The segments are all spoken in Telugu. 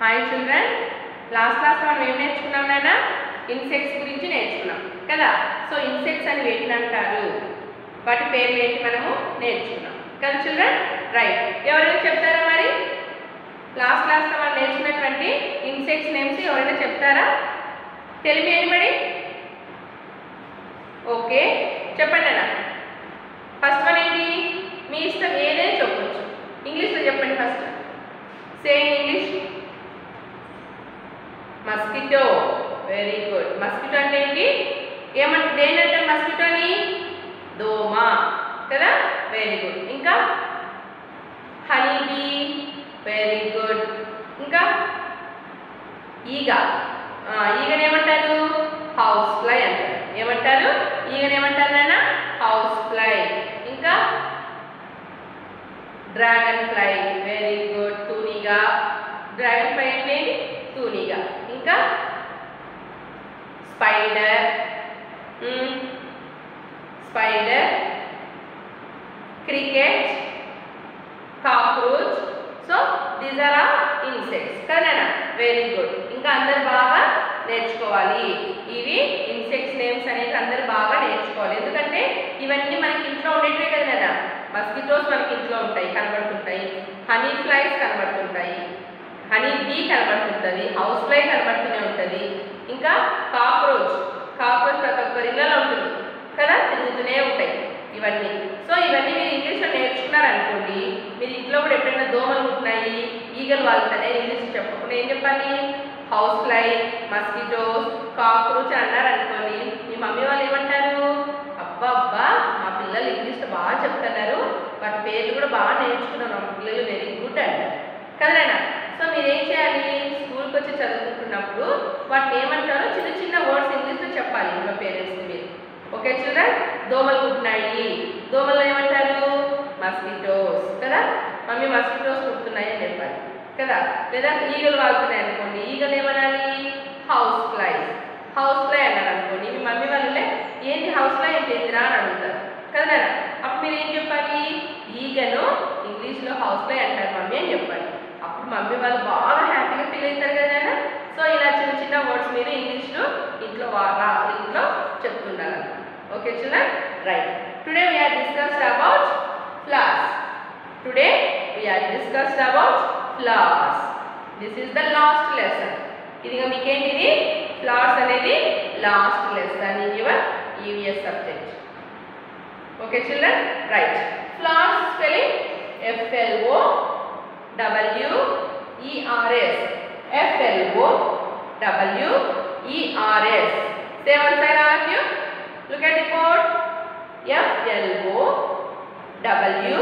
హాయ్ చిల్డ్రన్ లాస్ట్ క్లాస్ మనం ఏం నేర్చుకున్నాం నాన్న ఇన్సెక్ట్స్ గురించి నేర్చుకున్నాం కదా సో ఇన్సెక్ట్స్ అని వేటిని అంటారు వాటి పేర్లు ఏంటి మనము నేర్చుకున్నాం కదా చిల్డ్రన్ రైట్ ఎవరైనా చెప్తారా మరి లాస్ట్ క్లాస్లో మనం నేర్చుకున్నటువంటి ఇన్సెక్ట్స్ నేమ్స్ ఎవరైనా చెప్తారా తెలియదు మరి ఓకే చెప్పండి అన్న ఫస్ట్ వన్ ఏంటి మీ ఇష్టం ఏదైనా చెప్పొచ్చు ఇంగ్లీష్లో చెప్పండి first same English mosquito very good mosquito అంటే ఏంటి ఏమంటే దేనంటే మస్కిటోని దోమ కదా వెరీ గుడ్ ఇంకా హనీ బీ వెరీ గుడ్ ఇంకా ఈగ ఆ, ఈగని ఏమంటారు హౌస్ ఫ్లై అంటారు ఏమంటారు ఈగని ఏమంటారు నాన్న హౌస్ ఫ్లై ఇంకా డ్రాగన్ ఫ్లై వెరీ గుడ్ తూనిగా డ్రాగన్ ఫ్లై అంటే ఏంటి? తూనిగా ఇంకా spider spider cricket cockroach so these are are insects కదా వెరీ గుడ్ ఇంకా అందరు బాగా నేర్చుకోవాలి ఇవి ఇన్సెక్ట్స్ నేమ్స్ అనేవి అందరు బాగా నేర్చుకోవాలి ఎందుకంటే ఇవన్నీ మనకి ఇంట్లో ఉండేటివే కదా నాన్న మస్కిటోస్ మనకి ఇంట్లో ఉంటాయి కనబడుతుంటాయి హనీ ఫ్లైస్ కనబడుతుంటాయి హనీ బీ కనబడుతుంటుంది హౌస్ ఫ్లై కనబడుతూనే ఉంటుంది ఇంకా కాక్రోచ్ కాక్రోచ్ ప్రతి ఒక్కరి ఇళ్ళలో ఉంటుంది కదా తిరుగుతూనే ఉంటాయి ఇవన్నీ సో ఇవన్నీ మీరు ఇంగ్లీష్లో నేర్చుకున్నారనుకోండి మీరు ఇంట్లో కూడా ఎప్పుడైనా దోమలు ఉంటున్నాయి ఈగలు వాళ్తానే ఇంగ్లీష్ చెప్పకుండా ఏం చెప్పాలి హౌస్ ఫ్లై మస్కిటోస్ కాక్రోచ్ అన్నారు అనుకోండి మీ మమ్మీ వాళ్ళు ఏమంటారు అబ్బా అబ్బా మా పిల్లలు ఇంగ్లీష్లో బాగా చెప్తున్నారు వాటి పేర్లు కూడా బాగా నేర్చుకున్నారు మా పిల్లలు వెరీ గుడ్ అంటారు కదనా సో మీరు ఏం చేయాలి స్కూల్కి వచ్చి చదువుకుంటున్నప్పుడు వాటిని ఏమంటారో చిన్న చిన్న వర్డ్స్ ఇంగ్లీష్లో చెప్పాలి ఇంట్లో పేరెంట్స్కి మీరు ఓకే చిల్డ్రన్ దోమలు కుట్టినాయి దోమలు ఏమంటారు మస్కిటోస్ కదా మమ్మీ మస్కిటోస్ కుడుతున్నాయి అని చెప్పాలి కదా లేదా ఈగలు వాళ్తున్నాయి అనుకోండి ఈగలు ఏమనాలి హౌస్ ఫ్లైస్ హౌస్ ఫ్లై అన్నారు అనుకోండి మీ మమ్మీ వాళ్ళే ఏంటి హౌస్ ఫ్లై అంటే ఏంటిరా అని అడుగుతారు కదా అప్పుడు మీరు ఏం చెప్పాలి ఈగను ఇంగ్లీష్లో హౌస్ ఫ్లై అంటారు మమ్మీ అని చెప్పాలి అప్పుడు మమ్మీ వాళ్ళు బాగా హ్యాపీగా ఫీల్ అవుతారు కదా నాన్న? సో ఇలా చిన్న చిన్న వర్డ్స్ మీరు ఇంగ్లీష్లో ఇంట్లో వా- రా- ఇంట్లో చెప్తుండాలి okay children right today we are discussed about flowers today we are discussed about flowers this is the last lesson ఇది మీకేంటిది ఫ్లవర్స్ అనేది last lesson in your EVS subject okay children right flowers spelling F L O W E R S F L O W E R S say one side all of you look at the board F L O W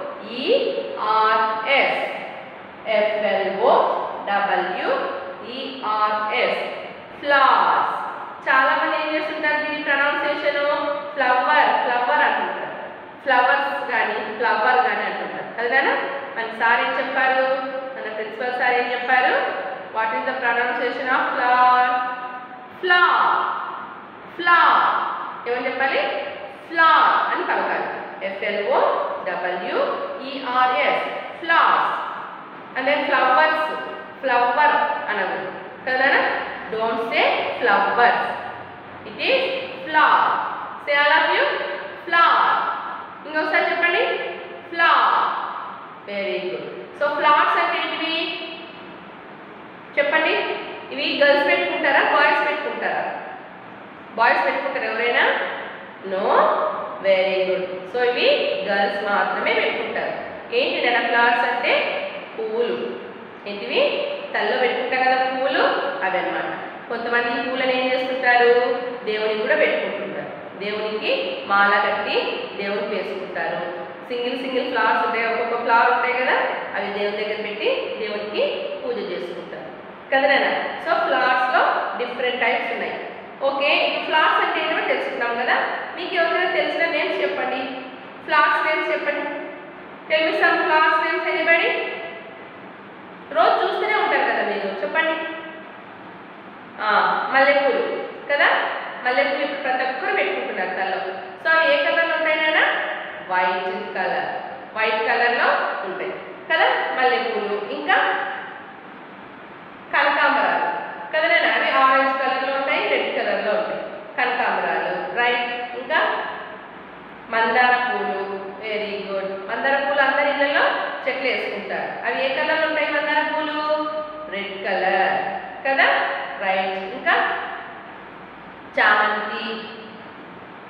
E R S F L O W E R S flowers చాలా మంది ఏం చేస్తుంటారు దీని ప్రొనౌన్సియేషన్ ఫ్లవర్ ఫ్లవర్ అంటుంటారు ఫ్లవర్స్ కానీ ఫ్లవర్ కానీ అంటుంటారు కదా మన సార్ ఏం చెప్పారు మన ప్రిన్సిపల్ సార్ ఏం చెప్పారు what is the pronunciation of flower flower flower ఏమని చెప్పాలి ఫ్లవర్ అని పలకాలి F L O W E R S flowers and then flowers flower అనదు కదా don't say flowers it is flower say all of you flower ఇంకొకసారి చెప్పండి flower very good so flowers అంటే ఏంటివి చెప్పండి ఇవి గర్ల్స్ పెట్టుకుంటారా బాయ్స్ పెట్టుకుంటారా బాయ్స్ పెట్టుకుంటారు ఎవరైనా నో వెరీ గుడ్ సో ఇవి గర్ల్స్ మాత్రమే పెట్టుకుంటారు ఏంటి నేను ఫ్లవర్స్ అంటే పువ్వులు ఏంటివి తల్లో పెట్టుకుంటాం కదా పువ్వులు అవి అన్నమాట కొంతమంది ఈ పూలను ఏం చేస్తుంటారు దేవునికి కూడా పెట్టుకుంటుంటారు దేవునికి మాల కట్టి దేవునికి వేసుకుంటారు సింగిల్ సింగిల్ ఫ్లవర్స్ ఉంటాయి ఒక్కొక్క ఫ్లవర్ ఉంటాయి కదా అవి దేవుని దగ్గర పెట్టి దేవునికి పూజ చేసుకుంటారు కదనా సో ఫ్లవర్స్లో డిఫరెంట్ టైప్స్ ఉన్నాయి ఓకే ఫ్లవర్స్ అంటే ఏంటో తెలుసుకున్నాం కదా మీకు ఎవరైనా తెలిసిన నేమ్స్ చెప్పండి ఫ్లవర్స్ నేమ్స్ చెప్పండి tell me some flowers names anybody రోజు చూస్తూనే ఉంటారు కదా మీరు చెప్పండి ఆ, మల్లెపూలు కదా మల్లెపూలు ఇప్పుడు ప్రతి ఒక్కరు పెట్టుకుంటున్నారు తల్లో సో అవి ఏ కలర్లో ఉంటాయి నాన్న వైట్ కలర్ వైట్ కలర్లో ఉంటాయి కదా మల్లెపూలు ఇంకా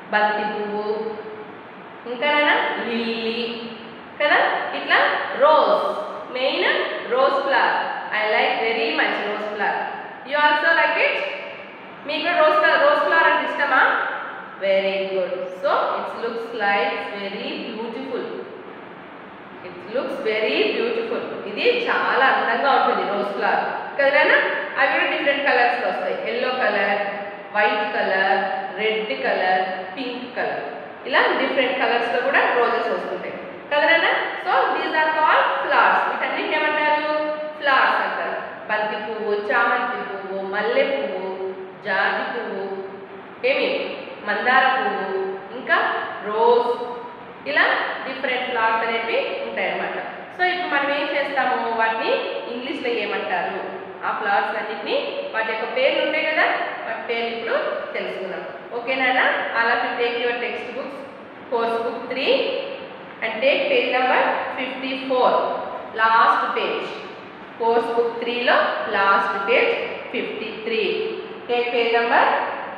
బంతి పువ్వు ఇంకానైనా లిల్లీ కదా ఇట్లా rose main rose flower I like very much rose flower you also like it మీకు రోజ్ ఫ్లవర్ రోజ్ ఫ్లవర్ అంటే ఇష్టమా very good so it's looks like very beautiful it looks very beautiful ఇది చాలా అందంగా ఉంటుంది రోజ్ ఫ్లవర్ కదనా అవి కూడా డిఫరెంట్ కలర్స్లో వస్తాయి yellow colour white colour red colour pink colour ఇలా డిఫరెంట్ కలర్స్లో కూడా రోజెస్ వస్తుంటాయి కదనా so these are call flowers వీటన్నిటిని ఏమంటారు ఫ్లవర్స్ అంటారు బంతి పువ్వు చామంతి పువ్వు మల్లె పువ్వు జాజి పువ్వు ఏమి మందార పువ్వు ఇంకా రోజ్ ఇలా డిఫరెంట్ ఫ్లవర్స్ అనేవి ఉంటాయన్నమాట సో ఇప్పుడు మనం ఏం చేస్తాము వాటిని ఇంగ్లీష్లో ఏమంటారు ఆ ఫ్లవర్స్ అన్నిటిని వాటి యొక్క పేర్లు ఉంటాయి కదా వాటి పేర్లు ఇప్పుడు తెలుసుకుందాం ఓకేనా అలా take your text books course book three and take page number fifty four last page course book త్రీలో last page fifty three take page number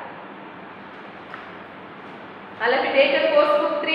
అలా take the course book three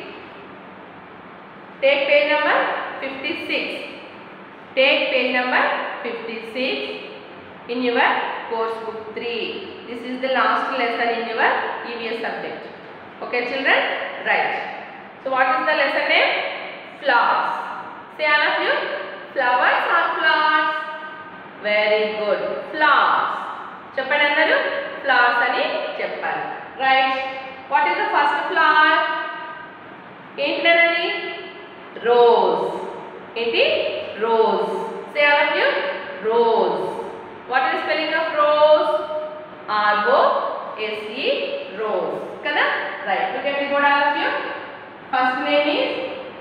Take page number 56. Take page number 56 in your course book 3. This is the last lesson in your EVS subject. Okay children? Right. So what is the lesson name? Flowers. Say all of you. Flowers or flowers? Very good. Flowers. చెప్పండి అందరూ ఫ్లవర్స్ అని చెప్పాలి right what is the first flower ఏంటిదన్నది రోజ్ ఏంటి rose say all of you rose what is spelling of rose R O S E rose కదా రైట్ లుక్ ఎట్ కూడా all of you first name is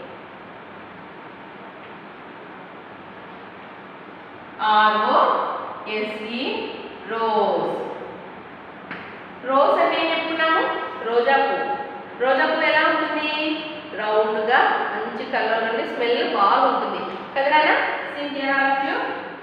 R O S E rose rose అంటే ఏం చెప్పుకున్నాము రోజా పువ్వు రోజా పువ్వు ఎలా ఉంటుంది రౌండ్గా మంచి కలర్ నుండి స్మెల్ బాగుంటుంది కదా నాన్న సింగియర్ of you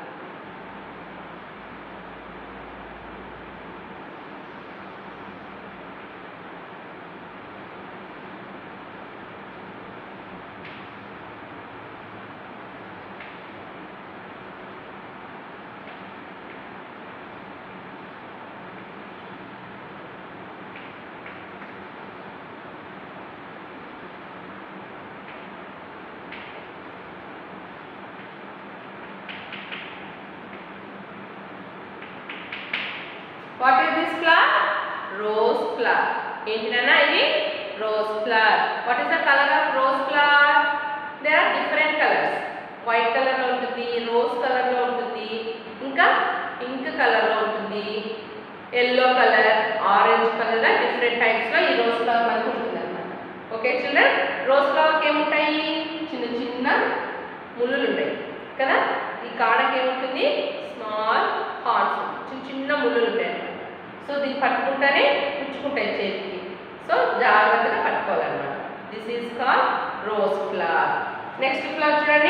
what is this flower rose flower ఏంటిదన్నా ఇది rose flower what is the colour of rose flower they are different colours white కలర్లో ఉంటుంది రోజ్ కలర్లో ఉంటుంది ఇంకా పింక్ కలర్లో ఉంటుంది yellow colour orange colour different టైప్స్లో ఈ రోజ్ ఫ్లవర్ మనకు ఉంటుంది అనమాట ఓకే చిల్డ్రన్ రోజ్ ఫ్లవర్కి ఏముంటాయి చిన్న చిన్న ముళ్ళులు ఉంటాయి కదా ఈ కాడకి ఏముంటుంది స్మాల్ హార్ట్స్ చిన్న చిన్న ముళ్ళులు ఉంటాయి అన్నమాట సో దీన్ని పట్టుకుంటేనే పుచ్చుకుంటాయి చేతికి సో జాగ్రత్తగా పట్టుకోవాలన్నమాట this is call rose flower next flower చూడండి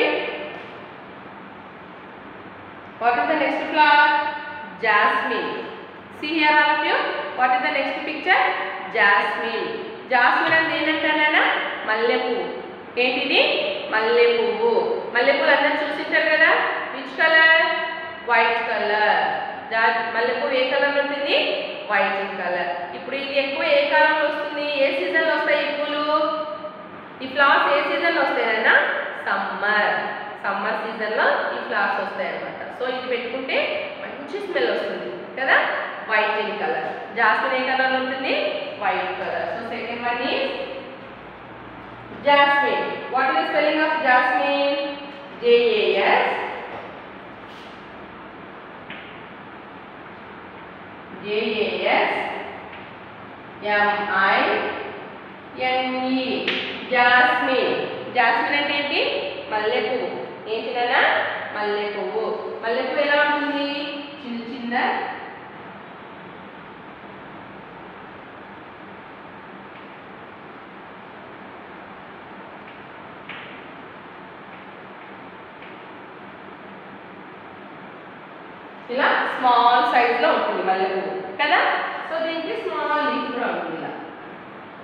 what is the next flower jasmine see here all of you what is the next picture jasmine jasmine అంటే ఏంటంటానా మల్లె పువ్వు ఏంటిది మల్లె పువ్వు మల్లె పువ్వులు అందరు చూసింటారు కదా విచ్ కలర్ వైట్ కలర్ జా మల్లె పువ్వు ఏ కలర్ ఉంటుంది వైట్ కలర్ ఇప్పుడు ఇది ఎక్కువ ఏ కాలంలో వస్తుంది ఏ సీజన్లో వస్తాయి ఈ పూలు ఈ ఫ్లవర్స్ ఏ సీజన్లో వస్తాయన్నా సమ్మర్ సమ్మర్ సీజన్లో ఈ ఫ్లవర్స్ వస్తాయి అన్నమాట సో ఇది పెట్టుకుంటే మంచి స్మెల్ వస్తుంది కదా వైట్ ఇన్ కలర్ జాస్మిన్ ఏ కలర్ ఉంటుంది white colour so second one is jasmine what is spelling of jasmine J A S J A S M I N E jasmine jasmine అంటే ఏంటి మల్లె పువ్వు ఏంటిదన్నా మల్లె పువ్వు మల్లె పువ్వు ఎలా ఉంటుంది చిన్న చిన్న ఇలా స్మాల్ సైజ్ లో ఉంటుంది మల్లె పువ్వు కదా సో దీనికి స్మాల్ లీఫ్ కూడా ఉంటుంది ఇలా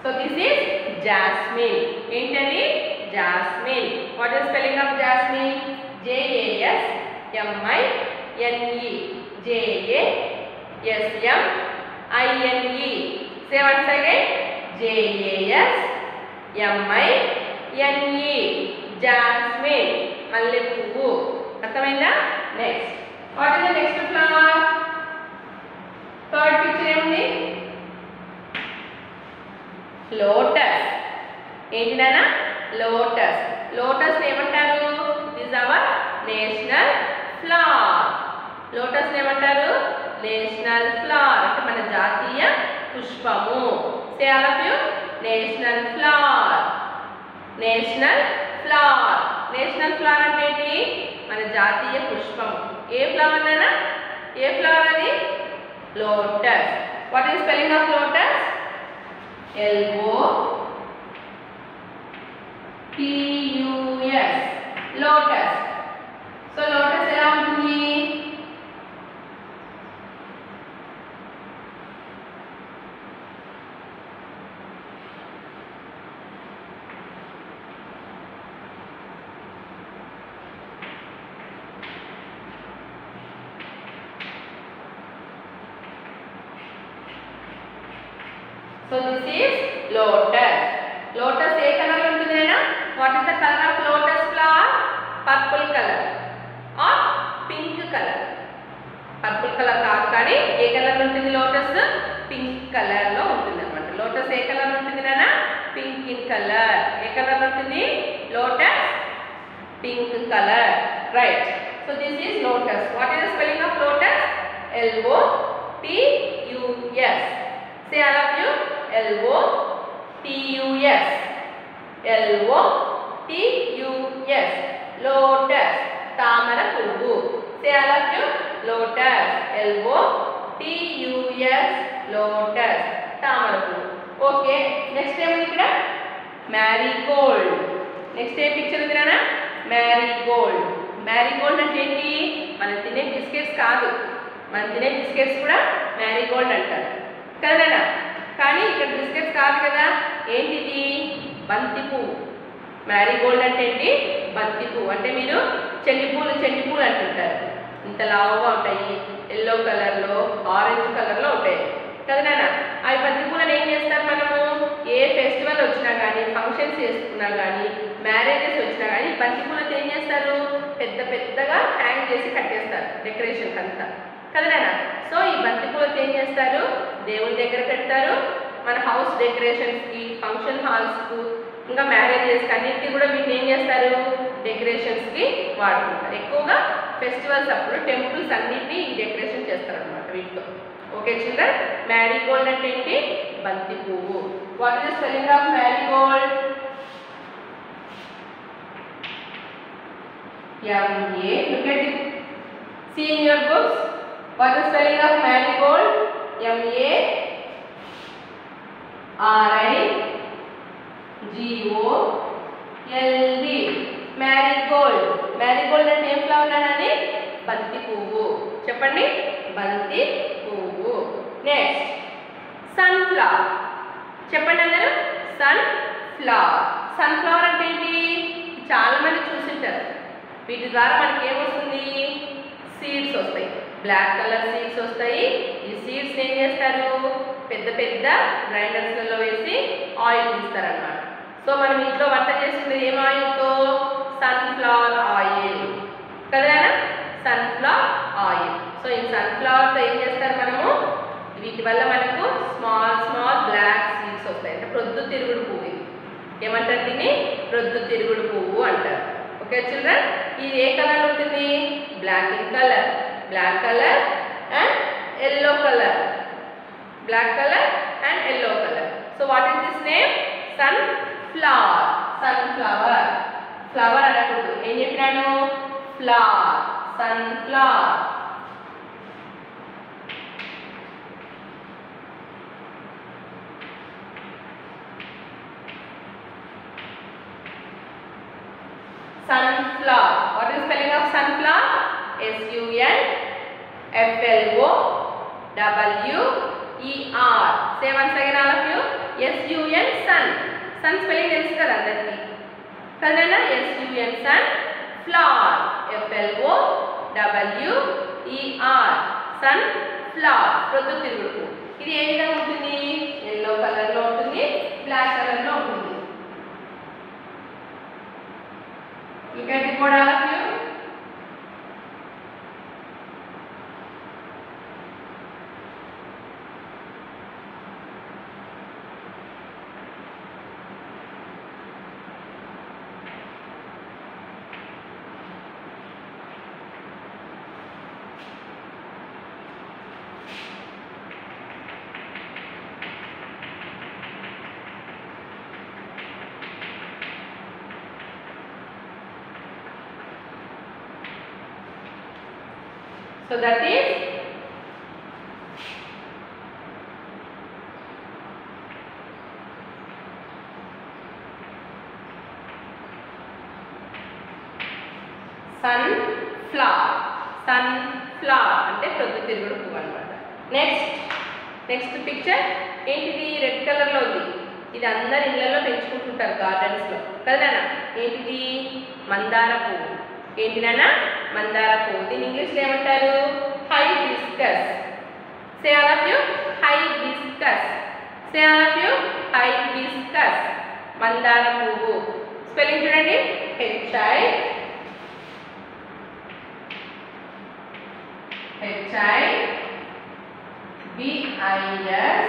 సో దిస్ ఈస్ జాస్మిన్ ఏంటది jasmine what is spelling of jasmine J A S M I N E J A S M I N E say once again J A S M I N E jasmine మల్లె పువ్వు అర్థమైందా next what is the next flower third picture ఏముంది లోటస్ ఏంటి నాన్న లోటస్ లోటస్ ఏమంటారు is our national flower lotus ఏమంటారు నేషనల్ ఫ్లవర్ అంటే మన జాతీయ పుష్పము say all of you national flower national flower national flower అంటే ఏంటి మన జాతీయ పుష్పం ఏ ఫ్లవర్ అయినా ఏ ఫ్లవర్ అది lotus what is spelling of lotus L O T U S lotus so lotus ఎలా ఉంటుంది so this is lotus lotus ఏ కలర్ లో ఉంటుంది నేనా what is the colour of lotus flower purple colour or pink colour purple colour కాదు కానీ ఏ కలర్ లో ఉంటుంది లోటస్ పింక్ కలర్ లో ఉంటుంది అనమాట లోటస్ ఏ కలర్ లో ఉంటుంది నానా పింక్ ఇన్ కలర్ ఏ కలర్ లో ఉంటుంది lotus pink colour right so this is lotus what is the spelling of lotus L O T U S say all of you L O T U S L O T U S lotus తామర పువ్వు say all of you lotus L O T U S lotus తామర పువ్వు ఓకే నెక్స్ట్ ఏముంది ఇక్కడ మ్యారీగోల్డ్ నెక్స్ట్ ఏ పిక్చర్ ఉంది నాన్న మ్యారీగోల్డ్ మ్యారీగోల్డ్ అంటే ఏంటి మనం తినే బిస్కెట్స్ కాదు మనం తినే బిస్కెట్స్ కూడా మ్యారీగోల్డ్ అంటారు కదా నాన్న కానీ ఇక్కడ బిస్కెట్స్ కాదు కదా ఏంటిది బంతి పువ్వు మ్యారీగోల్డ్ అంటే ఏంటి బంతి పువ్వు అంటే మీరు చెల్లి పూలు చెల్లి పూలు అంటుంటారు ఇంత లావుగా ఉంటాయి ఎల్లో కలర్లో ఆరెంజ్ కలర్లో ఉంటాయి కదా నాన్న అవి బంతి పూలను ఏం చేస్తారు మనము ఏ ఫెస్టివల్ వచ్చినా కానీ ఫంక్షన్స్ చేసుకున్నా కానీ మ్యారేజెస్ వచ్చినా కానీ బంతి పూలతో ఏం చేస్తారు పెద్ద పెద్దగా హ్యాంగ్ చేసి కట్టేస్తారు డెకరేషన్ అంతా కదా నాన్న సో ఈ బంతి పూలతో ఏం చేస్తారు దేవుని దగ్గర పెడతారు మన హౌస్ డెకరేషన్స్కి ఫంక్షన్ హాల్స్కు ఇంకా మ్యారేజెస్కి అన్నిటికీ కూడా వీటిని ఏం చేస్తారు డెకరేషన్స్కి వాడుకుంటారు ఎక్కువగా ఫెస్టివల్స్ అప్పుడు టెంపుల్స్ అన్నిటినీ ఈ డెకరేషన్ చేస్తారనమాట వీటితో ఓకే చిల్డ్రన్ మ్యారీగోల్డ్ అంటే ఏంటి బంతి పువ్వు what is the spelling of marigold M A look at it see in your books what is spelling of marigold m a r i g o l d marigold marigold అంటే ఏం ఫ్లవర్ అనేది బంతి పువ్వు చెప్పండి బంతి పువ్వు నెక్స్ట్ సన్ ఫ్లవర్ చెప్పండి అందరూ సన్ ఫ్లవర్ సన్ ఫ్లవర్ అంటే ఏంటి చాలా మంది చూసింటారు వీటి ద్వారా మనకి ఏమొస్తుంది సీడ్స్ వస్తాయి బ్లాక్ కలర్ సీడ్స్ వస్తాయి ఈ సీడ్స్ ఏం చేస్తారు పెద్ద పెద్ద గ్రైండర్స్లలో వేసి ఆయిల్ తీస్తారనమాట సో మనం ఇంట్లో వంట చేసుకునేది ఏం ఆయిల్తో సన్ఫ్లవర్ ఆయిల్ కదా సన్ఫ్లవర్ ఆయిల్ సో ఈ సన్ఫ్లవర్తో ఏం చేస్తారు మనము వీటి వల్ల మనకు స్మాల్ స్మాల్ బ్లాక్ సీడ్స్ వస్తాయి అంటే ప్రొద్దు తిరుగుడు పువ్వు ఇది ఏమంటారు దీన్ని ప్రొద్దు తిరుగుడు పువ్వు అంటారు ఓకే చిల్డ్రన్ ఇది ఏ కలర్ ఉంటుంది black in colour black colour and yellow colour black colour and yellow colour so what is this name sunflower sunflower flower అనకూడదు ఏం చెప్పినాను flower sunflower sunflower. What is spelling of sunflower? S U N F L O W E R. Say once again all of you. S U N sun sun spelling తెలుసు కదా అందరికీ కదనా S U N sun flower F L O W E R sunflower ప్రొద్దుతిరుగుడు ఇది ఏ విధంగా ఉంటుంది ఎల్లో కలర్లో ఉంటుంది బ్లాక్ కలర్లో ఉంటుంది Look at the code all of you. So that is sunflower sunflower అంటే ప్రొద్దుతిరుగుడు పువ్వు అనమాట నెక్స్ట్ నెక్స్ట్ పిక్చర్ ఏంటిది రెడ్ కలర్లో ఉంది ఇది అందరు ఇళ్ళల్లో పెంచుకుంటుంటారు గార్డెన్స్లో కదా నాన్న ఏంటిది మందార పువ్వు ఏంటి నాన్న మందార పువ్వు దీని ఇంగ్లీష్లో ఏమంటారు hibiscus say all of you hibiscus say all of you hibiscus మందార పువ్వు స్పెల్లింగ్ చూడండి H I H I B I S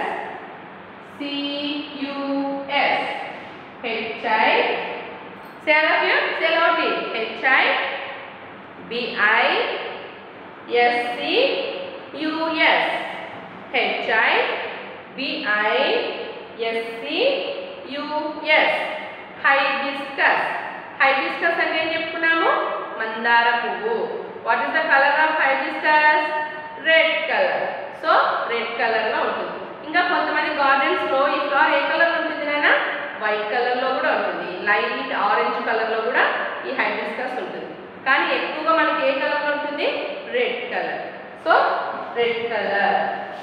C U S H I Say all of you, say loudly. H I B I S C U S. H I B I S C U S. Hibiscus. Hibiscus అంటే ఏం చెప్పుకున్నాము మందార పువ్వు what is the colour of hibiscus red colour so red కలర్లో ఉంటుంది ఇంకా కొంతమంది గార్డెన్స్లో ఈ ఫ్లవర్ ఏ కలర్ ఉంటుంది నాన్న వైట్ కలర్లో కూడా ఉంటుంది లైట్ ఆరెంజ్ కలర్లో కూడా ఈ హైబిస్కస్ ఉంటుంది కానీ ఎక్కువగా మనకి ఏ కలర్లో ఉంటుంది red colour so red colour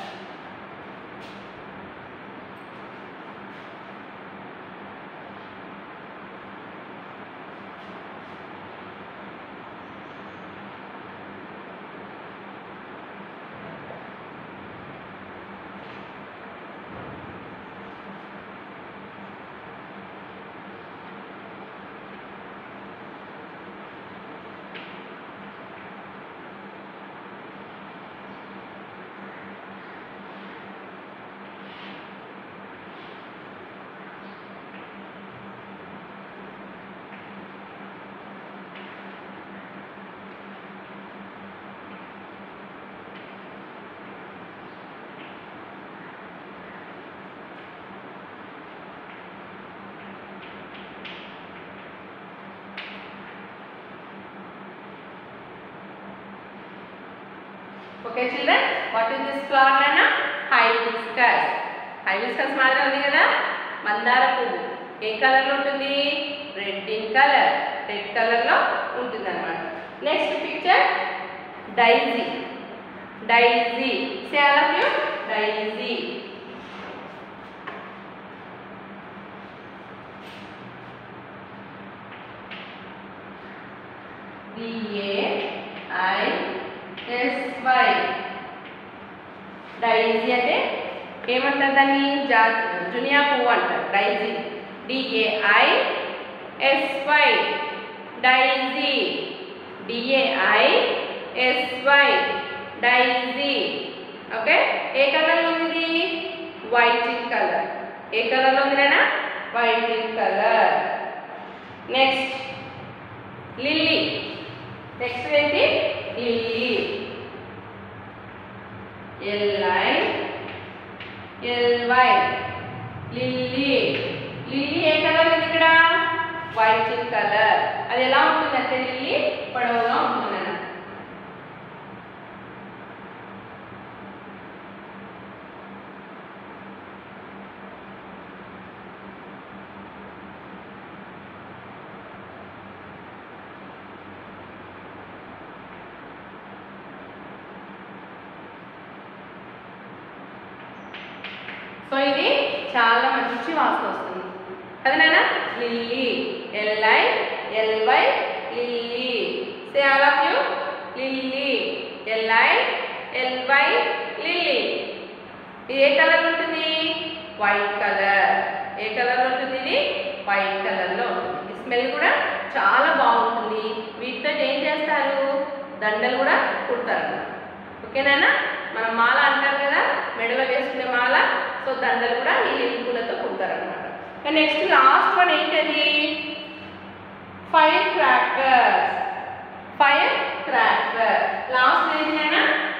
okay children what is this flower నాన్న హైబిస్కస్ హైబిస్కస్ మాదిరి ఉంది కదా మందార పువ్వు ఏ కలర్లో ఉంటుంది రెడ్ ఇన్ కలర్ రెడ్ కలర్లో ఉంటుంది అనమాట next picture daisy daisy say all of you daisy D A I S Y daisy అంటే ఏమంటారు దాన్ని జా జునియా పువ్వు అంటారు daisy D A I S Y daisy D A I S Y daisy okay ఏ కలర్లో ఉంది వైట్ ఇన్ కలర్ ఏ కలర్లో ఉంది నాన్న white in colour next lily next ఏంటి lily L I L Y lily lily ఏ కలర్ ఉంది ఇక్కడ వైట్ కలర్ అది ఎలా ఉంటుందంటే లిల్లీ పొడవుగా ఉంటుంది అన్న సో ఇది చాలా మంచి వాసన వస్తుంది కదా నాన్న lily L I L Y lily say all of you lily L I L Y lily ఇది ఏ కలర్ ఉంటుంది వైట్ కలర్ ఏ కలర్ ఉంటుంది ఇది వైట్ కలర్లో ఉంటుంది ఈ స్మెల్ కూడా చాలా బాగుంటుంది వీటితో ఏం చేస్తారు దండలు కూడా కుడతారు ఓకేనా మనం మాల అంటారు కదా మెడలో వేసుకునే మాల సో దండలు కూడా ఈ లిల్లీ పూలతో కుడతారు అనమాట నెక్స్ట్ లాస్ట్ వన్ ఏంటది fire crackers fire cracker last ఏంటైనా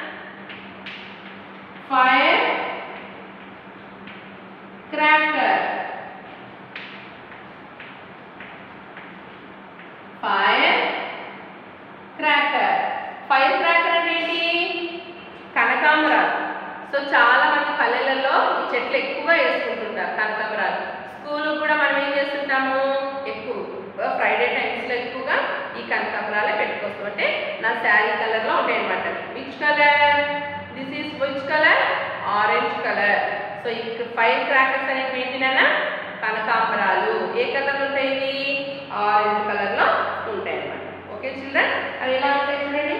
fire cracker fire cracker fire cracker అంటే ఏంటి కనకాంబరాలు సో చాలా మంది పల్లెలలో ఈ చెట్లు ఎక్కువగా వేసుకుంటుంటారు కనకాంబరాలు స్కూల్ కూడా మనం ఏం చేస్తుంటాము ఎక్కువ ఫ్రైడే టైమ్స్లో ఎక్కువగా ఈ కనకాంబరాలే పెట్టుకొస్తాం అంటే నా శారీ కలర్లో ఉంటాయి అనమాట which colour this is which colour orange colour so ఈ ఫైర్ క్రాకర్స్ అనేవి ఏంటినా కనకాంబరాలు ఏ కలర్ ఉంటాయి ఇవి ఆరెంజ్ కలర్లో ఉంటాయి అన్నమాట ఓకే చిల్డ్రన్ అవి ఎలా ఉంటాయి చూడండి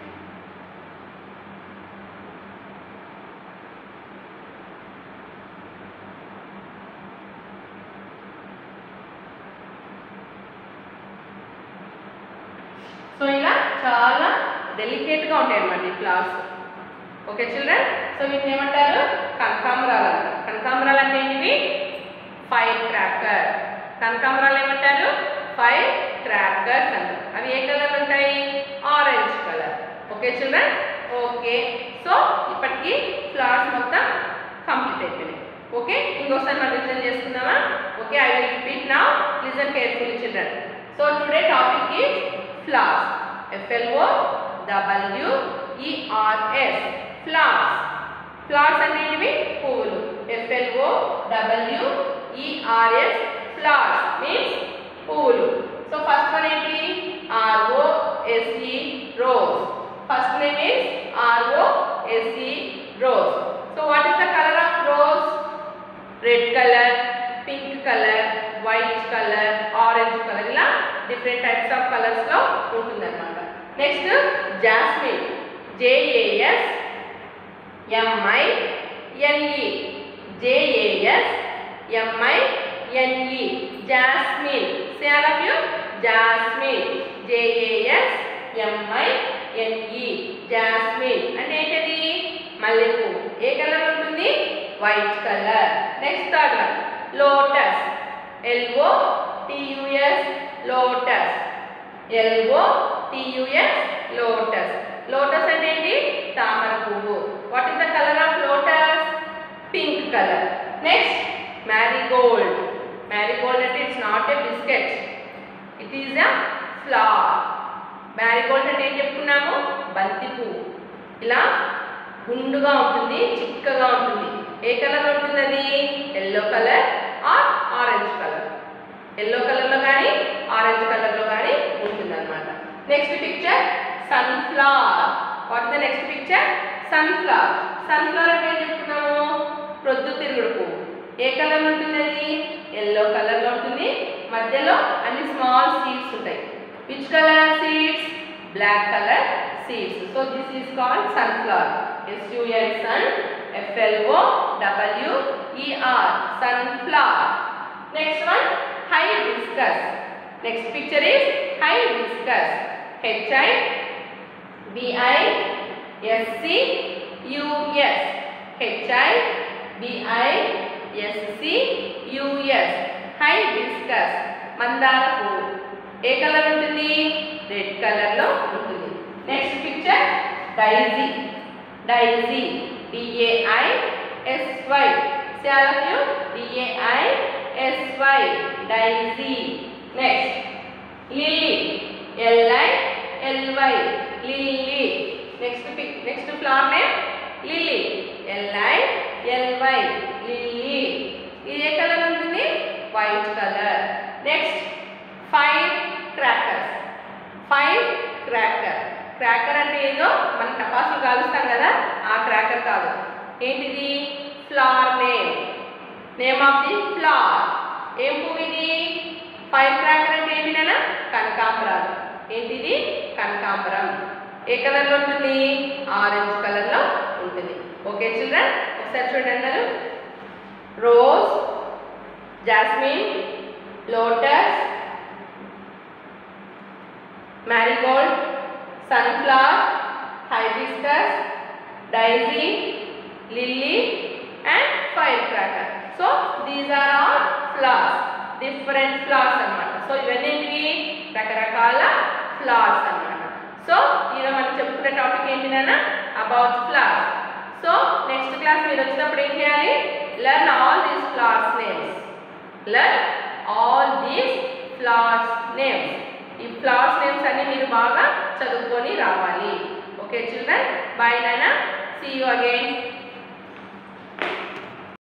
సో ఇలా చాలా డెలికేట్గా ఉంటాయి అన్నమాట ఈ ఫ్లవర్స్ ఓకే చిల్డ్రన్ సో వీటిని ఏమంటారు కనకాంబరాలు అంటారు కనకాంబరాలు అంటే ఏంటివి ఫైర్ క్రాకర్ కనకాంబరాలు ఏమంటారు ఫైర్ క్రాకర్స్ అంటారు అవి ఏ కలర్ ఉంటాయి orange colour okay children okay so ఇప్పటికి ఫ్లవర్స్ మొత్తం కంప్లీట్ అయిపోయినాయి ఓకే ఇంకోసారి మనం రివిజన్ చేసుకుందామా okay I will repeat now listen carefully children so today topic is flowers F L O W E R S flowers flowers అంటే ఏంటివి పువ్వులు F L O W E R S flowers means పువ్వులు సో ఫస్ట్ వన్ ఏంటి R O S E rose first name is R O S E rose so what is the colour of rose red colour pink colour white colour orange colour ఇలా డిఫరెంట్ టైప్స్ ఆఫ్ కలర్స్లో ఉంటుందన్నమాట next jasmine J A S M I N E J A S M I N E jasmine say all of you jasmine J A S M I N E jasmine అంటే ఏంటది మల్లెపూ ఏ కలర్ ఉంటుంది white colour next third one lotus L O T U S lotus L O T U S lotus lotus అంటే ఏంటి తామర పువ్వు what is the colour of lotus pink colour next marigold marigold అంటే it's not A biscuit it is a flower marigold అంటే ఏం చెప్పుకున్నాము బంతి పువ్వు ఇలా గుండుగా ఉంటుంది చిక్కగా ఉంటుంది ఏ కలర్ ఉంటుంది అది yellow colour or orange colour yellow కలర్లో కానీ ఆరెంజ్ కలర్లో కానీ ఉంటుంది అనమాట next picture sunflower what the next picture sunflower sunflower అంటే ఏం చెప్తున్నాము ప్రొద్దు తిరుగుడు పువ్వు ఏ కలర్ ఉంటుంది అది ఎల్లో కలర్లో ఉంటుంది మధ్యలో అన్ని స్మాల్ సీడ్స్ ఉంటాయి which colour seeds black colour seeds so this is called sunflower S U N sun F L O W E R sunflower next one hibiscus next picture is hibiscus h i b i s c u s h i b i s c u s hibiscus మందార పువ్వు ఏ కలర్ ఉంటుంది రెడ్ కలర్లో ఉంటుంది next picture daisy daisy D A I S Y చాలా you D A I S Y daisy next lily L I L Y lily next pick next flower name lily L I L Y lily ఇది ఏ కలర్ ఉంటుంది white colour next fire crackers fire cracker cracker అంటే ఏదో మనం టపాసులు కాలుస్తాం కదా ఆ క్రాకర్ కాదు ఏంటిది flower name name of the flower ఏం పువ్వు ఇది ఫైర్ క్రాకర్ అంటే ఏంటి నాన్న కనకాంబరాలు ఏంటిది కనకాంబరం ఏ కలర్లో ఉంటుంది ఆరెంజ్ కలర్లో ఉంటుంది ఓకే చిల్డ్రన్ ఒకసారి చూడండి అందరూ rose jasmine lotus marigold, sunflower, hibiscus, daisy, lily and firecracker. So these are all flowers, different flowers అన్నమాట సో ఇవన్నీ ఏంటివి రకరకాల ఫ్లవర్స్ అన్నమాట సో ఈరోజు మనం చెప్పుకునే టాపిక్ ఏంటి నాన్న about flowers so next class మీరు వచ్చినప్పుడు ఏం చేయాలి learn all these flowers names learn all these flowers names ఈ ఫ్లవర్స్ నేమ్స్ అన్ని మీరు బాగా చదువుకొని రావాలి ఓకే చిల్డ్రన్ బాయ్ నాన్న సీ యూ అగైన్